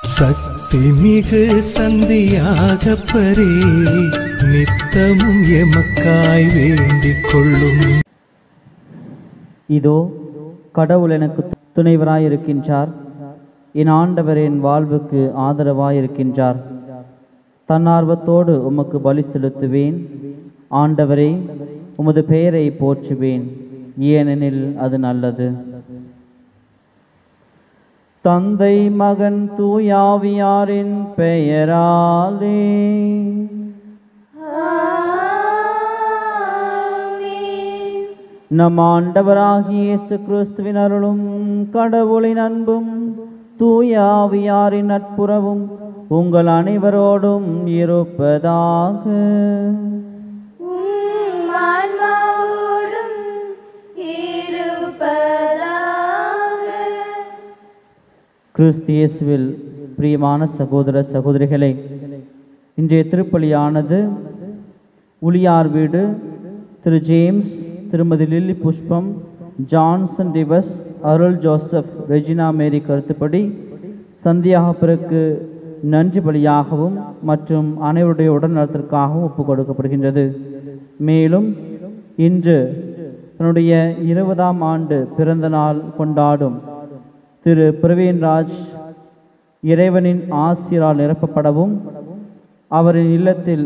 சக்தி மிகு சந்தியாகப்பரே நித்தமும் எமக்காய் வேண்டிக் கொள்ளும் இதோ கடவுள் எனக்கு துணைவராயிருக்கின்றார் என் ஆண்டவர் என் வாழ்வுக்கு ஆதரவாயிருக்கின்றார் தன்னார்வத்தோடு உமக்கு பலி செலுத்துவேன் ஆண்டவரே உமது பெயரை போற்றுவேன் ஏனெனில் அது நல்லது தந்தை மகன் தூயாவியாரின் பெயராலே நம் ஆண்டவராகிய இயேசு கிறிஸ்துவின் அருளும் கடவுளின் அன்பும் தூயாவியாரின் நட்புறவும் உங்கள் அனைவரோடும் இருப்பதாக உம் ஆன்மாவோடும் இருப்பதாக கிறிஸ்து இயேசுவில் பிரியமான சகோதர சகோதரிகளே இன்றைய திருப்பலியானது உளியார் வீடு Thiru James Thirumathi Lilly Pushpam Johnson டிவஸ் அருள் ஜோசப் ரெஜினா மேரி கருத்துப்படி சந்தியாகப்பிற்கு நன்றி பலியாகவும் மற்றும் அனைவருடைய உடல்நலத்திற்காகவும் ஒப்புக் கொடுக்கப்படுகின்றது மேலும் இன்று தன்னுடைய இருபதாம் ஆண்டு பிறந்த நாள் கொண்டாடும் திரு பிரவீன்ராஜ் இறைவனின் ஆசிரால் நிரப்பப்படவும் அவரின் இல்லத்தில்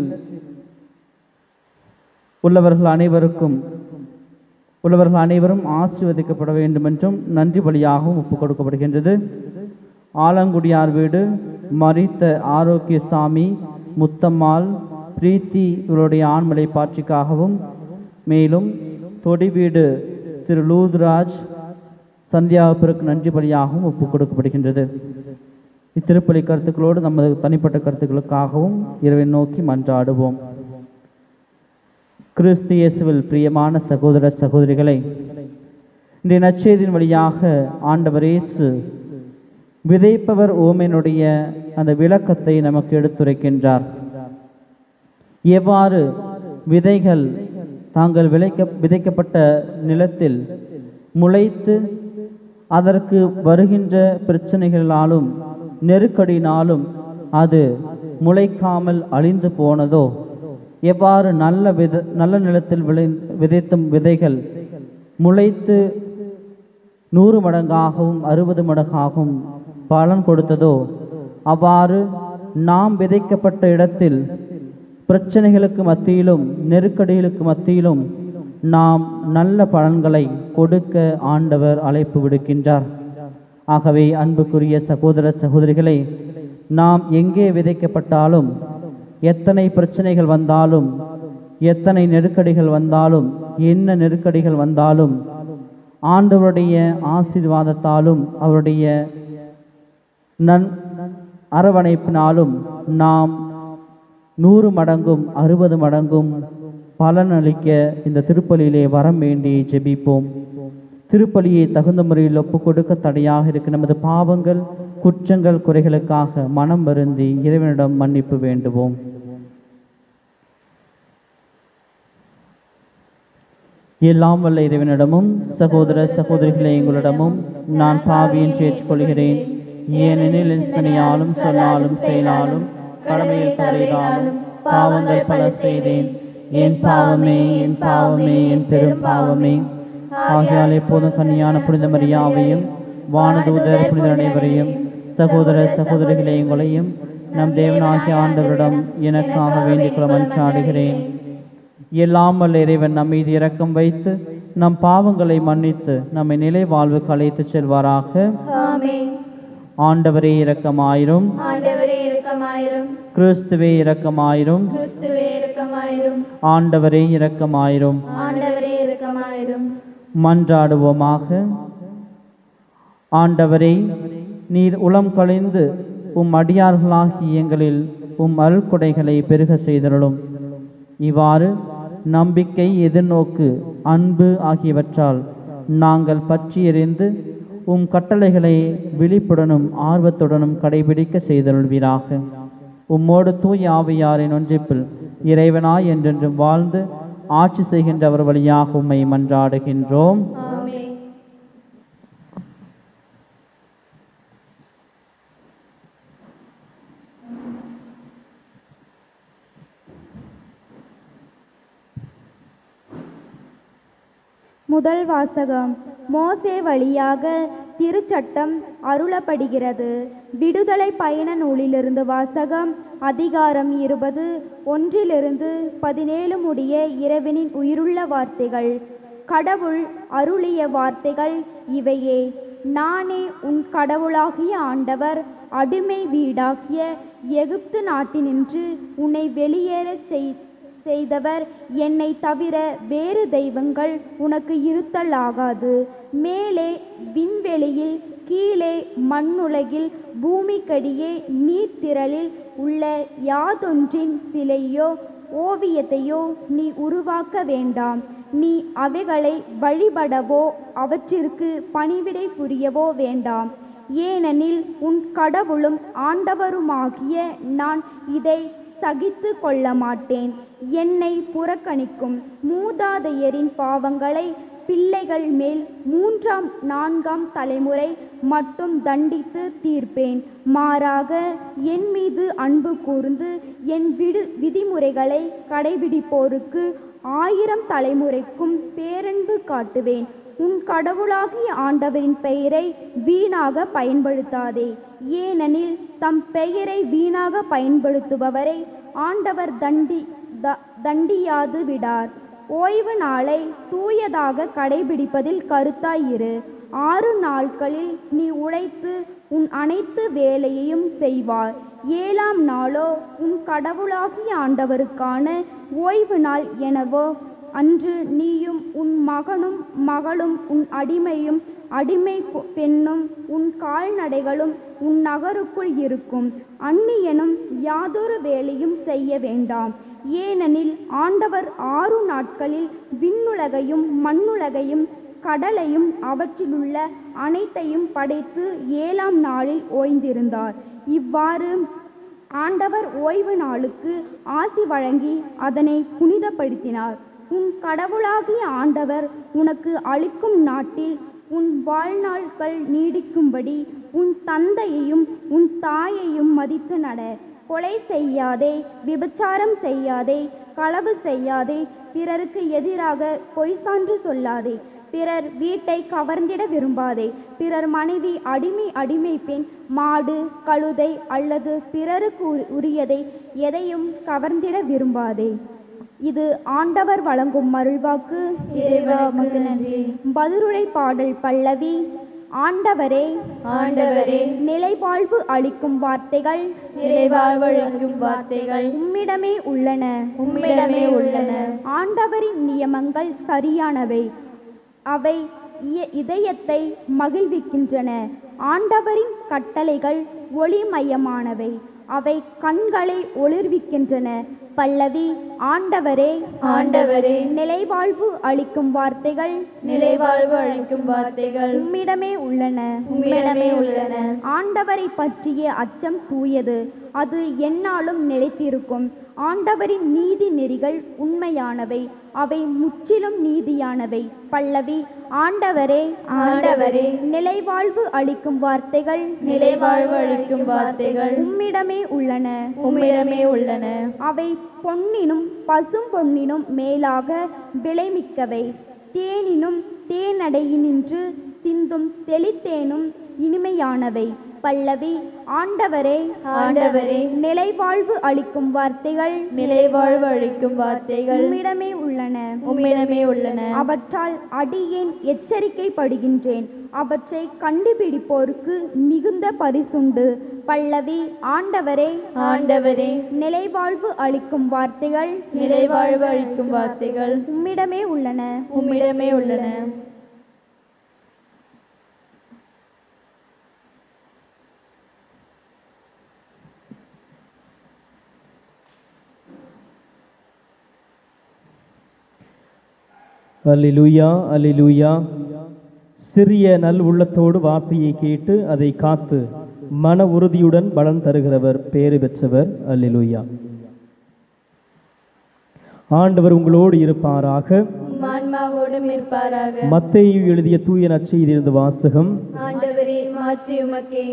உள்ளவர்கள் அனைவருக்கும் உள்ளவர்கள் அனைவரும் ஆசீர்வதிக்கப்பட வேண்டும் என்றும் நன்றி பலியாகவும் ஒப்புக் கொடுக்கப்படுகின்றது ஆலங்குடியார் வீடு மரித்த ஆரோக்கியசாமி முத்தம்மாள் பிரீத்தி இவருடைய ஆண்மலை பாட்சிக்காகவும் மேலும் தொடி வீடு திரு லூத்ராஜ் சந்தியாவிற்கு நன்றி பலியாகவும் ஒப்புக் கொடுக்கப்படுகின்றது இத்திருப்பலி கருத்துக்களோடு நமது தனிப்பட்ட கருத்துக்களுக்காகவும் இரவை நோக்கி மன்றாடுவோம் கிறிஸ்து இயேசுவில் பிரியமான சகோதர சகோதரிகளை இன்றைய நற்செய்தியின் வழியாக ஆண்டவர் இயேசு விதைப்பவர் ஓமையினுடைய அந்த விளக்கத்தை நமக்கு எடுத்துரைக்கின்றார் எவ்வாறு விதைகள் தாங்கள் விளைக்க விதைக்கப்பட்ட நிலத்தில் முளைத்து அதற்கு வருகின்ற பிரச்சனைகளாலும் நெருக்கடியினாலும் அது முளைக்காமல் அழிந்து போனதோ எவ்வாறு நல்ல வித நல்ல நிலத்தில் விளை விதைத்தும் விதைகள் முளைத்து நூறு மடங்காகவும் அறுபது மடங்காகவும் பலன் கொடுத்ததோ அவ்வாறு நாம் விதைக்கப்பட்ட இடத்தில் பிரச்சனைகளுக்கு மத்தியிலும் நெருக்கடிகளுக்கு மத்தியிலும் நாம் நல்ல பலன்களை கொடுக்க ஆண்டவர் அழைப்பு விடுக்கின்றார் ஆகவே அன்புக்குரிய சகோதர சகோதரிகளை நாம் எங்கே விதைக்கப்பட்டாலும் எத்தனை பிரச்சனைகள் வந்தாலும் எத்தனை நெருக்கடிகள் வந்தாலும் என்ன நெருக்கடிகள் வந்தாலும் ஆண்டவருடைய ஆசீர்வாதத்தாலும் அவருடைய நன் அரவணைப்பினாலும் நாம் நூறு மடங்கும் அறுபது மடங்கும் பலனளிக்க இந்த திருப்பலியிலே வரம் வேண்டி ஜெபிப்போம் திருப்பலியை தகுந்த முறையில் ஒப்புக் கொடுக்க தடையாக இருக்க நமது பாவங்கள் குற்றங்கள் குறைகளுக்காக மனம் வருந்தி இறைவனிடம் மன்னிப்பு வேண்டுவோம் எல்லாம் வல்ல இறைவனிடமும் சகோதர சகோதரிகளை எங்களிடமும் நான் பாவியின் ஏற்றுக்கொள்கிறேன் ஏனெனில் என் சிந்தனையாலும் சொல்லாலும் செயலாலும் கடமையில் தவறினாலும் பாவங்கள் பல செய்தேன் என் பாவமே என் பாவமே என் பெரும் பாவமே ஆகையால் எப்போதும் கன்னியான புனித மரியாவையும் வானதூதர் புனித அனைவரையும் சகோதர சகோதரிகளை எங்களையும் நம் தேவனாகிய ஆண்டவரிடம் எனக்காக வேண்டிக் கொள்ள மன்றாடுகிறேன் எல்லாம் வல்ல இறைவன் நம் மீது இரக்கம் வைத்து நம் பாவங்களை மன்னித்து நம்மை நிலை வாழ்வுக்கு அழைத்துச் செல்வாராக ஆமென் ஆண்டவரே இரக்கமாயிரும் ஆண்டவரே இரக்கமாயிரும் கிறிஸ்துவே இரக்கமாயிரும் கிறிஸ்துவே இரக்கமாயிரும் ஆண்டவரே இரக்கமாயிரும் ஆண்டவரே இரக்கமாயிரும் மன்றாடுவோமாக ஆண்டவரே நீர் உளம் கழிந்து உம் அடியார்களாகி எங்களில் உம் அருள்கொடைகளை பெருக செய்தருளும் இவ்வாறு நம்பிக்கை எதிர்நோக்கு அன்பு ஆகியவற்றால் நாங்கள் பற்றி எறிந்து உம் கட்டளைகளை விழிப்புடனும் ஆர்வத்துடனும் கடைபிடிக்க செய்தருள்வீராக உம்மோடு தூய் ஆவியாரின் ஒன்றிப்பில் இறைவனாய் என்றென்றும் வாழ்ந்து ஆட்சி செய்கின்றவர் வழியாக உம்மை மன்றாடுகின்றோம் ஆமென் முதல் வாசகம் மோசே வழியாக திருச்சட்டம் அருளப்படுகிறது விடுதலை பயண நூலிலிருந்து வாசகம் அதிகாரம் இருபது ஒன்றிலிருந்து பதினேழு முடிய இறைவனின் உயிருள்ள வார்த்தைகள் கடவுள் அருளிய வார்த்தைகள் இவையே நானே உன் கடவுளாகிய ஆண்டவர் அடிமை வீடாகிய எகிப்து நாட்டினின்று உன்னை வெளியேறச் செய் செய்தவர் என்னை தவிர வேறு தெய்வங்கள் உனக்கு இருத்தல் ஆகாது மேலே விண்வெளியில் கீழே மண்ணுலகில் பூமிக்கடியே நீர்த்திரளில் உள்ள யாதொன்றின் சிலையோ ஓவியத்தையோ நீ உருவாக்க வேண்டாம் நீ அவைகளை வழிபடவோ அவற்றிற்கு பணிவிடை புரியவோ வேண்டாம் ஏனெனில் உன் கடவுளும் ஆண்டவருமாகிய நான் இதை சகித்து கொள்ள மாட்டேன் என்னை புறக்கணிக்கும் மூதாதையரின் பாவங்களை பிள்ளைகள் மேல் மூன்றாம் நான்காம் தலைமுறை மட்டும் தண்டித்து தீர்ப்பேன் மாறாக என் மீது அன்பு கூர்ந்து என் விடு விதிமுறைகளை கடைபிடிப்போருக்கு ஆயிரம் தலைமுறைக்கும் பேரன்பு காட்டுவேன் உன் கடவுளாகிய ஆண்டவரின் பெயரை வீணாக பயன்படுத்தாதே ஏனெனில் தம் பெயரை வீணாக பயன்படுத்துபவரை ஆண்டவர் தண்டி த- தண்டியாது விடார் ஓய்வு நாளை தூயதாக கடைபிடிப்பதில் கருத்தாயிரு ஆறு நாட்களில் நீ உழைத்து உன் அனைத்து வேலையையும் செய்வாய் ஏழாம் நாளோ உன் கடவுளாகிய ஆண்டவருக்கான ஓய்வு நாள் எனவோ அன்று நீயும் உன் மகனும் மகளும் உன் அடிமையும் அடிமை பொ- பெண்ணும் உன் கால்நடைகளும் உன் நகருக்குள் இருக்கும் அந்நியனும் யாதொரு வேலையும் செய்ய வேண்டாம் ஏனெனில் ஆண்டவர் ஆறு நாட்களில் விண்ணுலகையும் மண்ணுலகையும் கடலையும் அவற்றிலுள்ள அனைத்தையும் படைத்து ஏழாம் நாளில் ஓய்ந்திருந்தார் இவ்வாறு ஆண்டவர் ஓய்வு நாளுக்கு ஆசி வழங்கி அதனை புனிதப்படுத்தினார் உன் கடவுளாகிய ஆண்டவர் உனக்கு அளிக்கும் நாட்டில் உன் வாழ்நாட்கள் நீடிக்கும்படி உன் தந்தையையும் உன் தாயையும் மதித்து நட கொலை செய்யாதே விபச்சாரம் செய்யாதே களவு செய்யாதே பிறருக்கு எதிராக பொய் சான்று சொல்லாதே பிறர் வீட்டை கவர்ந்திட விரும்பாதே பிறர் மனைவி அடிமை அடிமை பெண் மாடு கழுதை அல்லது பிறருக்கு உரி- உரியதை எதையும் கவர்ந்திட விரும்பாதே இது ஆண்டவர் வழங்கும் மருள்வாக்கு இறைவா உமக்கு நன்றி பதிலுரை பாடல் பல்லவி ஆண்டவரே ஆண்டவரே நிலைவாழ்வு அளிக்கும் வார்த்தைகள் நிறைவாழ்வழங்கும் வார்த்தைகள் உம்மிடமே உள்ளன உம்மிடமே உள்ளன ஆண்டவரின் நியமங்கள் சரியானவை அவை இய- இதயத்தை மகிழ்விக்கின்றன ஆண்டவரின் கட்டளைகள் ஒளிமயமானவை அவை கண்களை ஒளிர்விக்கின்றன பல்லவி ஆண்டவரே ஆண்டவரே நிலைவாழ்வு அளிக்கும் வார்த்தைகள் நிலைவாழ்வு அளிக்கும் வார்த்தைகள் உம்மிடமே உள்ளன உம்மிடமே உள்ளன ஆண்டவரை பற்றிய அச்சம் தூயது அது எந்நாளும் நிலைத்திருக்கும் ஆண்டவரின் நீதி நெறிகள் உண்மையானவை அவை முற்றிலும் நீதியானவை பல்லவி ஆண்டவரே ஆண்டவரே நிலைவாழ்வு அளிக்கும் வார்த்தைகள் நிலைவாழ்வு அளிக்கும் வார்த்தைகள் உம்மிடமே உள்ளன உம்மிடமே உள்ளன அவை பொன்னினும் பசும் பொன்னினும் மேலாக விலைமிக்கவை தேனினும் தேனடையினின்று சிந்தும் தெளித்தேனும் இனிமையானவை பல்லவி ஆண்டவரே ஆண்டவரே நிலைவாழ்வு அளிக்கும் வார்த்தைகள் நிலைவாழ்வு அளிக்கும் வார்த்தைகள் உம்மிடமே உள்ளன உம்மிடமே உள்ளன அவற்றால் அடியேன் எச்சரிக்கைப்படுகின்றேன் அவற்றை கண்டுபிடிப்போருக்கு மிகுந்த பரிசுண்டு பல்லவி ஆண்டவரே ஆண்டவரே நிலைவாழ்வு அளிக்கும் வார்த்தைகள் நிலைவாழ்வு அளிக்கும் வார்த்தைகள் உம்மிடமே உள்ளன உம்மிடமே உள்ளன அல்லேலூயா அல்லேலூயா சிறிய நல் உள்ளத்தோடு வார்த்தையை கேட்டு அதை காத்து மன உறுதியுடன் பலன் தருகிறவர் பேறு பெற்றவர் அல்லேலூயா ஆண்டவர் உங்களோடு இருப்பாராக உம் ஆன்மாவோடும் இருப்பாராக மத்தேயு எழுதிய தூய நற்செய்தியிலிருந்து வாசகம் ஆண்டவரே மாற்றி உமக்கே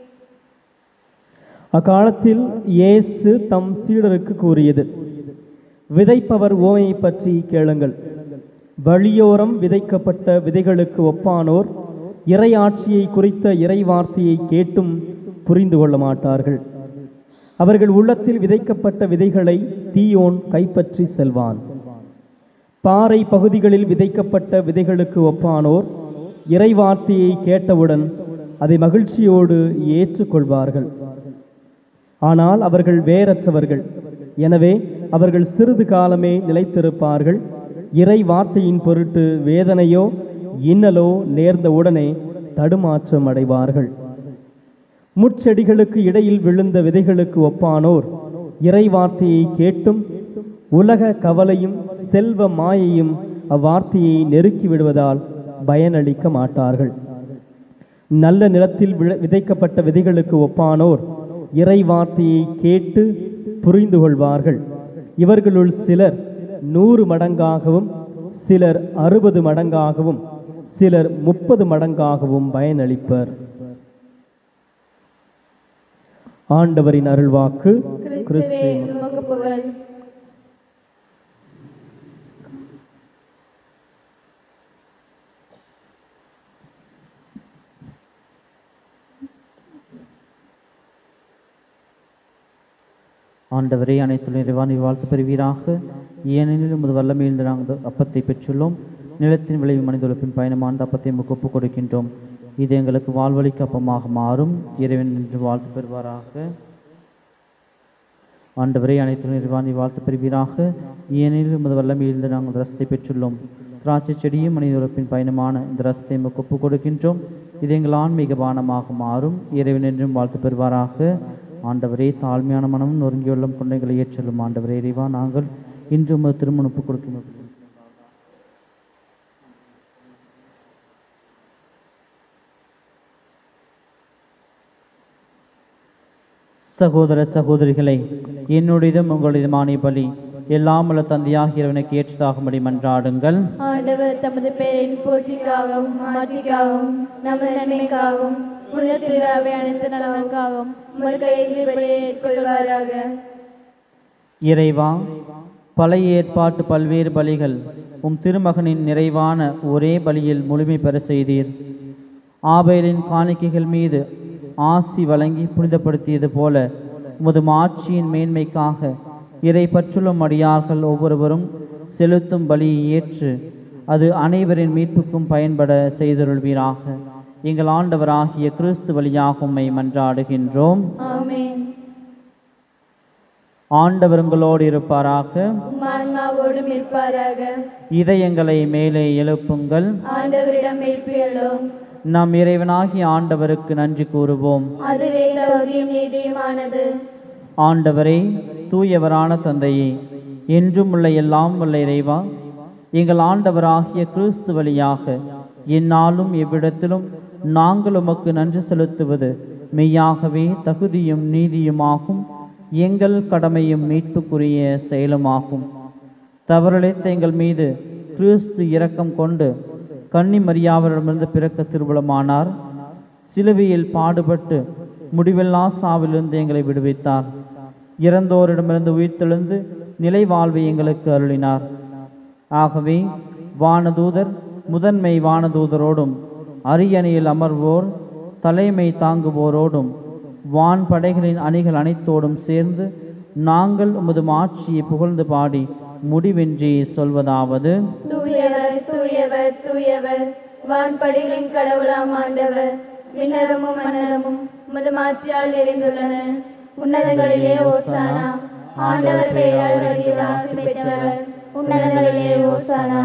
அக்காலத்தில் இயேசு தம் சீடருக்கு கூறியது விதைப்பவர் ஓமையை பற்றி கேளுங்கள் வழியோரம் விதைக்கப்பட்ட விதைகளுக்கு ஒப்பானோர் இறையாட்சியை குறித்த இறை வார்த்தையை கேட்டும் புரிந்து கொள்ள மாட்டார்கள் அவர்கள் உள்ளத்தில் விதைக்கப்பட்ட விதைகளை தீயோன் கைப்பற்றி செல்வான் பாறை பகுதிகளில் விதைக்கப்பட்ட விதைகளுக்கு ஒப்பானோர் இறை வார்த்தையை கேட்டவுடன் அதை மகிழ்ச்சியோடு ஏற்றுக்கொள்வார்கள் ஆனால் அவர்கள் வேறற்றவர்கள் எனவே அவர்கள் சிறிது காலமே நிலைத்திருப்பார்கள் இறை வார்த்தையின் பொருட்டு வேதனையோ இன்னலோ நேர்ந்த உடனே தடுமாற்றம் அடைவார்கள் முட்செடிகளுக்கு இடையில் விழுந்த விதைகளுக்கு ஒப்பானோர் இறை வார்த்தையை கேட்டும் உலக கவலையும் செல்வ மாயையும் அவ்வார்த்தையை நெருக்கி விடுவதால் பயனளிக்க மாட்டார்கள் நல்ல நிலத்தில் விழ- விதைக்கப்பட்ட விதைகளுக்கு ஒப்பானோர் இறை வார்த்தையை கேட்டு புரிந்து கொள்வார்கள் இவர்களுள் சிலர் நூறு மடங்காகவும் சிலர் அறுபது மடங்காகவும் சிலர் முப்பது மடங்காகவும் பயனளிப்பர் ஆண்டவரின் அருள்வாக்கு கிறிஸ்துவே உமக்கு புகழ் ஆண்டவரே அனைத்துள்ள இறைவான் வாழ்த்து பெறுவீராக ஏனெனில் உமது வல்லமையில் நாங்கள் அப்பத்தை பெற்றுள்ளோம் நிலத்தின் விளைவு மனிதொழுப்பின் பயணமான அப்பத்தை உமக்கு ஒப்புக் கொடுக்கின்றோம் இது எங்களுக்கு வாழ்வழிக்கு அப்பமாக மாறும் இறைவன் என்று வாழ்த்து பெறுவாராக ஆண்டவரே அனைத்துள்ள இறைவான் வாழ்த்து பெறுவீராக ஏனெனில் உமது வல்லமையிலிருந்து நாங்கள் ரசத்தை பெற்றுள்ளோம் திராட்சை செடியும் மனிதொழுப்பின் பயணமான இந்த ரசத்தை உமக்கு ஒப்புக் கொடுக்கின்றோம் இது எங்கள் ஆன்மீக பானமாக மாறும் இறைவன் என்றும் வாழ்த்து பெறுவாராக ஆண்டவரே தாழ்மையான மனமும் நொறுங்கியுள்ளம் கொண்டைகளை ஏற்றலும் ஆண்டவரே இறைவா நாங்கள் இன்று உமது திருமணப்பு கொடுக்கும் சகோதர சகோதரிகளை என்னுடையதும் உங்களுடையதுமான பலி எல்லாம் உள்ள தந்தையாக இறைவனுக்கு ஏற்றதாகும்படி மன்றாடுங்கள் ஆண்டவர் தமது பேரின் போற்றிக்காகவும் மாட்சிக்காகவும் நமது நன்மைக்காகவும் புனித திருவிழாவை அனைத்து நலனுக்காகவும் உமது கையில் கொள்வாராக இறைவா பழைய ஏற்பாட்டு பல்வேறு பலிகள் உம் திருமகனின் நிறைவான ஒரே பலியில் முழுமை பெற செய்தீர் ஆபேலின் காணிக்கைகள் மீது ஆசி வழங்கி புனிதப்படுத்தியது போல உமது மாட்சியின் மேன்மைக்காக இறை பற்றுள்ள அடியார்கள் ஒவ்வொருவரும் செலுத்தும் பலியை ஏற்று அது அனைவரின் மீட்புக்கும் பயன்பட செய்தருள்வீராக எங்கள் ஆண்டவராகிய கிறிஸ்து வழியாக உம்மை மன்றாடுகின்றோம் ஆமென் ஆண்டவர் உங்களோடு இருப்பாராக உம் ஆன்மாவோடும் இருப்பாராக இதயங்களை மேலே எழுப்புங்கள் ஆண்டவரிடம் எழுப்பியுள்ளோம் நம் இறைவனாகிய ஆண்டவருக்கு நன்றி கூறுவோம் அதுவே தகுதியும் நீதியுமானது ஆண்டவரே தூயவரான தந்தையே என்றும் உள்ள எல்லாம் உள்ள இறைவா எங்கள் ஆண்டவராகிய கிறிஸ்து வழியாக எந்நாளும் எவ்விடத்திலும் நாங்கள் உமக்கு நன்றி செலுத்துவது மெய்யாகவே தகுதியும் நீதியுமாகும் எங்கள் கடமையும் மீட்புக்குரிய செயலுமாகும் தவறிழைத்த எங்கள் மீது கிறிஸ்து இரக்கம் கொண்டு கன்னி மரியாவரிடமிருந்து பிறக்க திருவுளமானார் சிலுவையில் பாடுபட்டு முடிவில்லா சாவிலிருந்து எங்களை விடுவித்தார் இறந்தோரிடமிருந்து உயிர்த்தெழுந்து நிலை வாழ்வை எங்களுக்கு அருளினார் ஆகவே வானதூதர் முதன்மை வானதூதரோடும் அரியணையில் அமர்வோர் தலைமை தாங்குவோரோடும் வான் படைகளின் அணிகள் அனைத்தோடும் சேர்ந்து நாங்கள் உமது மாட்சியை புகழ்ந்து பாடி முடிவின்றி சொல்வதாவது தூயவர் தூயவர் தூயவர் வான்படிகளின் கடவுளாம் ஆண்டவர் விண்ணகமும் மன்னகமும் உமது மாட்சியால் நிறைந்துள்ளன உன்னதங்களிலே ஓசானா ஆண்டவர் பெயரால் வருகிற ஆசி பெற்றவர் உன்னதங்களிலே ஓசானா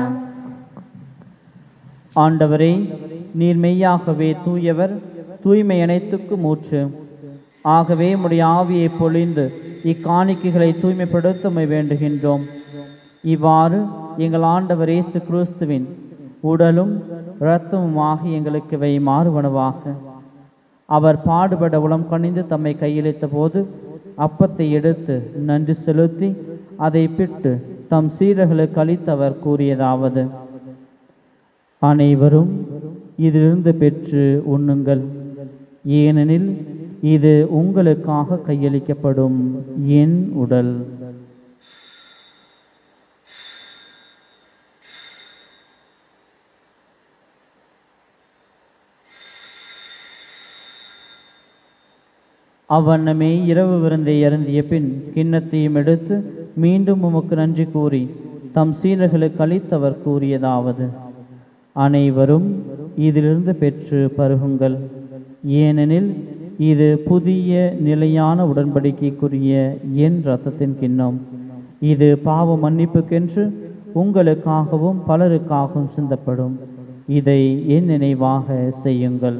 ஆண்டவரே நீர் மெய்யாகவே தூயவர் தூய்மை அனைத்துக்கும் மூச்சு ஆகவே உம்முடைய ஆவியை பொழிந்து இக்காணிக்கைகளை தூய்மைப்படுத்த உம்மை வேண்டுகின்றோம் இவ்வாறு எங்கள் ஆண்டவர் இயேசு கிறிஸ்துவின் உடலும் இரத்தமுமாக எங்களுக்கு இவை மாறுவனவாக அவர் பாடுபட உளம் கணிந்து தம்மை கையளித்த போது அப்பத்தை எடுத்து நன்றி செலுத்தி அதை பிட்டு தம் சீரர்களுக்கு அளித்தவர் கூறியதாவது அனைவரும் இதிலிருந்து பெற்று உண்ணுங்கள் ஏனெனில் இது உங்களுக்காக கையளிக்கப்படும் என் உடல் அவ்வண்ணமே இரவு விருந்தை அருந்திய பின் கிண்ணத்தையும் எடுத்து மீண்டும் உமக்கு நன்றி கூறி தம் சீடர்களுக்கு அளித்தவர் கூறியதாவது அனைவரும் இதிலிருந்து பெற்று பருகுங்கள் ஏனெனில் இது புதிய நிலையான உடன்படிக்கைக்குரிய என் இரத்தத்தின் கிண்ணம் இது பாவ மன்னிப்புக்கென்று உங்களுக்காகவும் பலருக்காகவும் சிந்தப்படும் இதை என் நினைவாக செய்யுங்கள்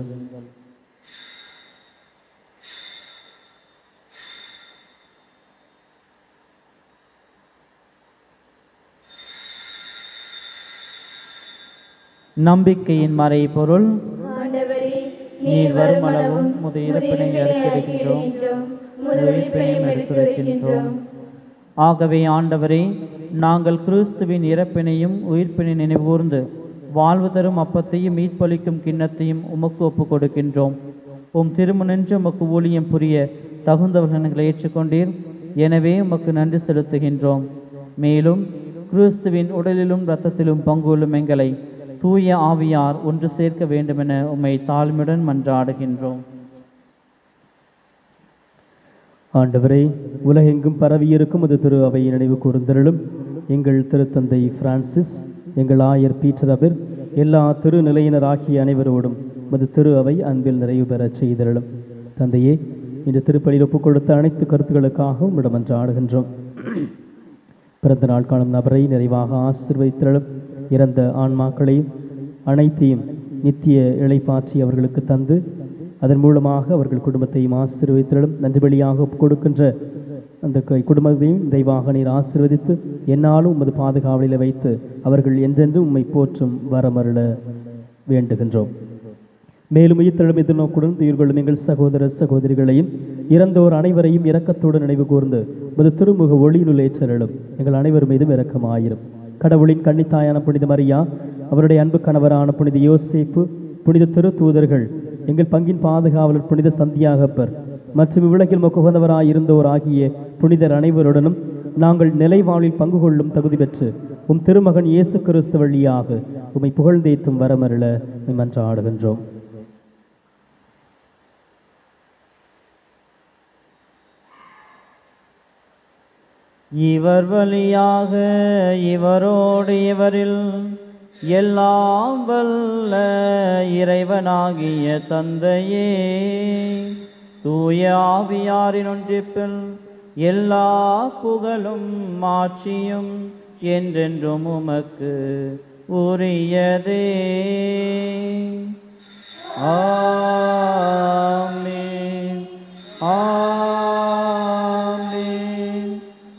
நம்பிக்கையின் மறைபொருள் ஆண்டவரே நீர் வருமளவும் முது இருப்பினை அறிக்கையிடுகின்றோம் முது உயிர்ப்பையும் எடுத்துரைக்கின்றோம் ஆகவே ஆண்டவரே நாங்கள் கிறிஸ்துவின் இறப்பினையும் உயிர்ப்பினை நினைவூர்ந்து வாழ்வு தரும் அப்பத்தையும் மீட்பளிக்கும் கிண்ணத்தையும் உமக்கு ஒப்புக் கொடுக்கின்றோம் உம் திருமுனின்று உமக்கு ஊழியம் புரிய தகுந்தவர்கள் எங்களை ஏற்றுக்கொண்டீர் எனவே உமக்கு நன்றி செலுத்துகின்றோம் மேலும் கிறிஸ்துவின் உடலிலும் இரத்தத்திலும் பங்குள்ளும் எங்களை தூய ஆவியார் ஒன்று சேர்க்க வேண்டுமென உம்மை தாழ்மையுடன் மன்றாடுகின்றோம் ஆண்டவரே உலகெங்கும் பரவியிருக்கும் அது திரு அவை நினைவு கூர்ந்தருளும் எங்கள் திருத்தந்தை பிரான்சிஸ் எங்கள் ஆயர் பீட்டர் அபிர் எல்லா திருநிலையினர் ஆகிய அனைவரோடும் மது திரு அவை அன்பில் நிறைவு பெறச் செய்தருளும் தந்தையே இந்த திருப்பலியில் ஒப்புக் கொடுத்த அனைத்து கருத்துக்களுக்காகவும் இடமன்று ஆடுகின்றோம் பிறந்த நாள் காணும் நபரை நிறைவாக ஆசிர்வதித்தருளும் இறந்த ஆன்மாக்களையும் அனைத்தையும் நித்திய இளைப்பாற்றி அவர்களுக்கு தந்து அதன் மூலமாக அவர்கள் குடும்பத்தையும் ஆசீர்வதித்தலும் நன்றி பலியாக ஒப்புக் கொடுக்கின்ற அந்த க- குடும்பத்தையும் தெய்வாக நீர் ஆசீர்வதித்து என்னாலும் உமது பாதுகாவலில் வைத்து அவர்கள் என்றென்றும் உம்மை போற்றும் வரமருள வேண்டுகின்றோம் மேலும் உயிர்த்தெழும் எதிர்நோக்குடன் துயிர்கொள்ளும் எங்கள் சகோதர சகோதரிகளையும் இறந்தோர் அனைவரையும் இரக்கத்தோடு நினைவு கூர்ந்து உமது திருமுக ஒளியினுள் ஏற்றருளும் எங்கள் அனைவர் மீதும் இரக்கமாயிரும் கடவுளின் கன்னித்தாயான புனித மரியா அவருடைய அன்பு கணவரான புனித யோசேப்பு புனித திருத்தூதர்கள் எங்கள் பங்கின் பாதுகாவலர் புனித சந்தியாகப்பர் மற்றும் இவ்வுலகில் முக்குகந்தவராய் இருந்தோர் ஆகிய புனிதர் அனைவருடனும் நாங்கள் நிலைவாழில் பங்கு கொள்ளும் தகுதி பெற்று உம் திருமகன் இயேசு கிறிஸ்து வழியாக உம்மை புகழ்ந்தேத்தும் வரமருள மன்றாடுகின்றோம் இவர் வழியாக இவரோடு இவரில் எல்லாம் வல்ல இறைவனாகிய தந்தையே தூய ஆவியாரின் ஒன்றிப்பில் எல்லா புகழும் மாட்சியும் என்றென்றும் உமக்கு உரியதே ஆமென் ஆமென்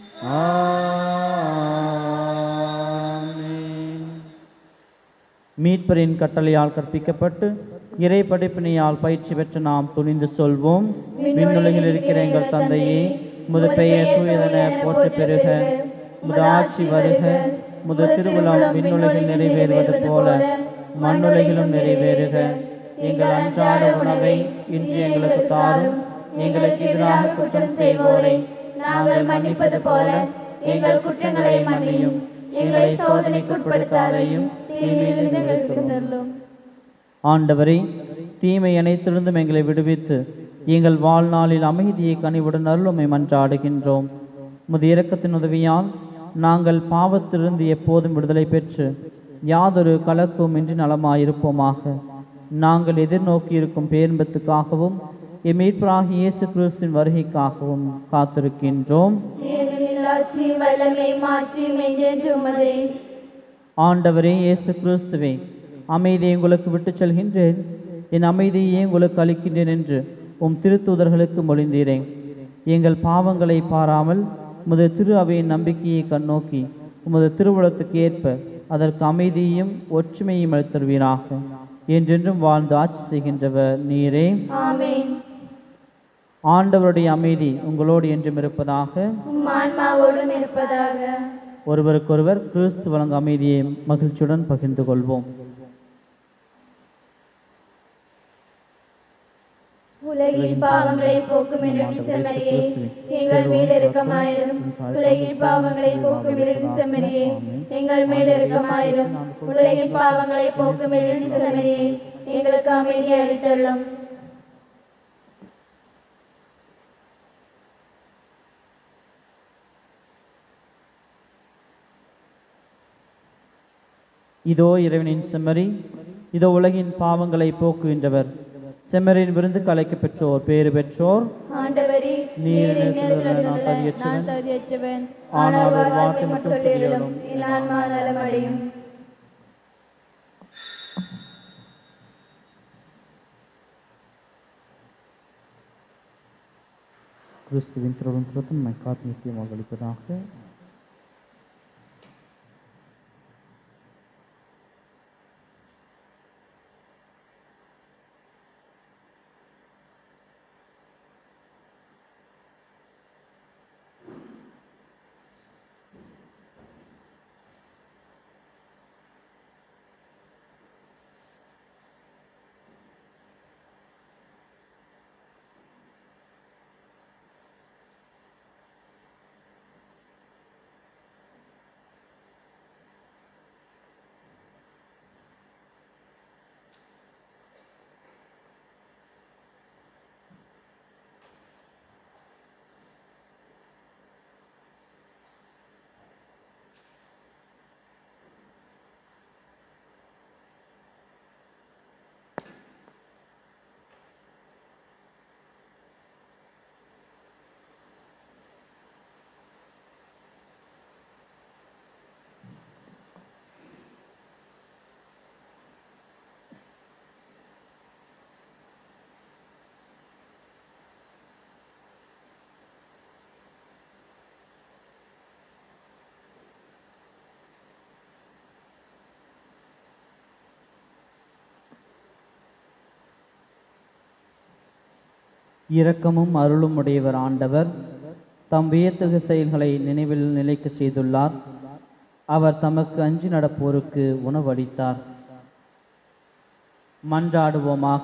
ஆமென் மீட்பரின் கட்டளையால் கற்பிக்கப்பட்டு இறை படிப்பினையால் பயிற்சி பெற்று நாம் துணிந்து சொல்வோம் விண்ணுலகில் இருக்கிற எங்கள் தந்தையே முது பெயர் தூயதென போற்ற பெருக முது ஆட்சி வருக முது திருவிழாம் விண்ணுலகில் நிறைவேறுவது போல மண்ணுலகிலும் நிறைவேறுக எங்கள் அன்றாட உணவை இன்று எங்களுக்கு தாரும் எங்களுக்கு எதிராக குற்றம் செய்வோரை நாங்கள் மன்னிப்பது போல எங்கள் குற்றங்களை மன்னியும் எங்களை சோதனைக்குட்படுத்தாதையும் தீமையிலிருந்து விடுவித்தருளும் ஆண்டவரே தீமை அனைத்திலிருந்தும் எங்களை விடுவித்து எங்கள் வாழ்நாளில் அமைதியை கனிவுடன் அருளுமை மன்றாடுகின்றோம் முது இரக்கத்தின் உதவியால் நாங்கள் பாவத்திலிருந்து எப்போதும் விடுதலை பெற்று யாதொரு கலக்கமும் இன்றி நலமாயிருப்போமாக நாங்கள் எதிர்நோக்கியிருக்கும் பேரின்பத்துக்காகவும் எம் மீட்பராகிய இயேசு கிறிஸ்துவின் வருகைக்காகவும் காத்திருக்கின்றோம் ஏனெனில் ஆட்சியும் வல்லமை மாற்றியும் என்றென்று உமதே ஆண்டவரே இயேசு கிறிஸ்துவே அமைதியை உங்களுக்கு விட்டுச் செல்கின்றேன் என் அமைதியை உங்களுக்கு அளிக்கின்றேன் என்று உம் திருத்தூதர்களுக்கு மொழிந்தீரேன் எங்கள் பாவங்களை பாராமல் உமது திரு அவையின் நம்பிக்கையை கண்ணோக்கி உமது திருவுளத்துக்கு ஏற்ப அதற்கு அமைதியையும் ஒற்றுமையும் அளித்தருவீராக என்றென்றும் வாழ்ந்து ஆட்சி செய்கின்றவர் நீரே ஆமென் ஆண்டவருடைய அமைதி உங்களோடு என்றும் இருப்பதாக உம் ஆன்மாவோடும் இருப்பதாக ஒருவருக்கொருவர் கிறிஸ்து வழங்கும் அமைதியை மகிழ்ச்சியுடன் பகிர்ந்து கொள்வோம் உலகின் பாவங்களை போக்கும் இரண்டு செம்மறியே எங்கள் மேல் இருக்கமாயிரும் உலகின் பாவங்களை போக்கும் இரண்டு செம்மறியே எங்கள் மேல் இருக்கமாயிரும் உலகின் பாவங்களை போக்கும் இரண்டு செம்மறியே எங்களுக்கு அமைதியை அளித்தள்ளும் இதோ இறைவனின் செம்மறி இதோ உலகின் பாவங்களை போக்குகின்றவர் செம்மறியின் விருந்து கலைக்கு பெற்றோர் பேறு பெற்றோர் ஆண்டவரே நீர் நீர் நிலத்தில் என்னிடத்தில் நான் இருந்தருள தகுதியற்றவன். நான் தகுதியற்றவன் ஆனால் ஆனால் ஒரு ஒரு வார்த்தை வார்த்தை மட்டும் மட்டும் சொல்லியருளும். சொல்லியலும் என் ஆன்மா நலமடையும் கிறிஸ்துவின் திருடன் திருத்தம் நம்மை காத்து நித்தியமாக அளிப்பதாக இரக்கமும் அருளும் உடையவர் ஆண்டவர் தம் வியத்தகு செயல்களை நினைவில் நிலைக்க செய்துள்ளார் அவர் தமக்கு அஞ்சி நடப்போருக்கு உணவளித்தார் மன்றாடுவோமாக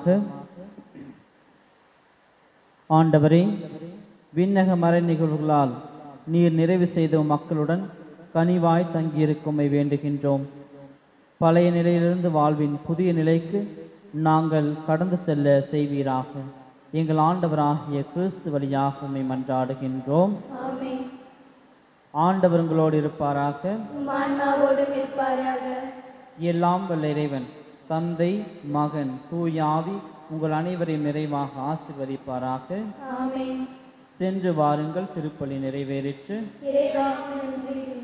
ஆண்டவரே விண்ணக மறை நிகழ்வுகளால் நீர் நிறைவு செய்த மக்களுடன் கனிவாய் தங்கியிருக்குமை வேண்டுகின்றோம் பழைய நிலையிலிருந்து வாழ்வின் புதிய நிலைக்கு நாங்கள் கடந்து செல்ல செய்வீராக எங்கள் ஆண்டவராகிய கிறிஸ்து வழியாக உம்மை மன்றாடுகின்றோம் ஆமென் ஆண்டவர் உங்களோடு இருப்பாராக உம் ஆன்மாவோடும் இருப்பாராக எல்லாம் வல்ல இறைவன் தந்தை மகன் தூயாவி உங்கள் அனைவரையும் நிறைவாக ஆசிர்வதிப்பாராக ஆமென் சென்று வாருங்கள் திருப்பலி நிறைவேறிற்று இறைவா நன்றி